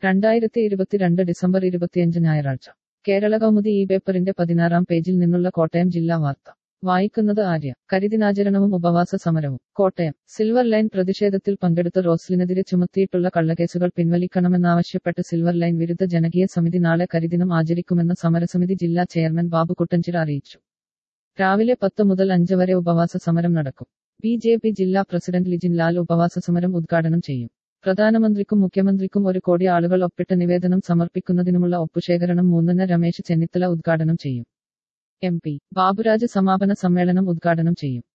രണ്ടായിരത്തി ഇരുപത്തിരണ്ട് ഡിസംബർ ഇരുപത്തിയഞ്ച് ഞായറാഴ്ച കേരള കൗമുദി ഈ പേപ്പറിന്റെ പതിനാറാം പേജിൽ നിന്നുള്ള കോട്ടയം ജില്ലാ വാർത്ത വായിക്കുന്നത് ആര്യ കരിദിനാചരണവും ഉപവാസ സമരവും കോട്ടയം സിൽവർ ലൈൻ പ്രതിഷേധത്തിൽ പങ്കെടുത്ത റോസ്ലിനെതിരെ ചുമത്തിയിട്ടുള്ള കള്ളക്കേസുകൾ പിൻവലിക്കണമെന്നാവശ്യപ്പെട്ട് സിൽവർ ലൈൻ വിരുദ്ധ ജനകീയ സമിതി നാളെ കരിദിനം ആചരിക്കുമെന്ന് സമരസമിതി ജില്ലാ ചെയർമാൻ ബാബു കുട്ടഞ്ചിറ അറിയിച്ചു രാവിലെ പത്ത് മുതൽ അഞ്ച് വരെ ഉപവാസ സമരം നടക്കും ബി ജെ പി ജില്ലാ പ്രസിഡന്റ് ലിജിൻ ലാൽ ഉപവാസ സമരം ഉദ്ഘാടനം ചെയ്യും പ്രധാനമന്ത്രിക്കും മുഖ്യമന്ത്രിക്കും ഒരു കോടി ആളുകൾ ഒപ്പിട്ട് നിവേദനം സമർപ്പിക്കുന്നതിനുമുള്ള ഒപ്പുശേഖരണം മൂന്നിന് രമേശ് ചെന്നിത്തല ഉദ്ഘാടനം ചെയ്യും എം പി ബാബുരാജ് സമാപന സമ്മേളനം ഉദ്ഘാടനം ചെയ്യും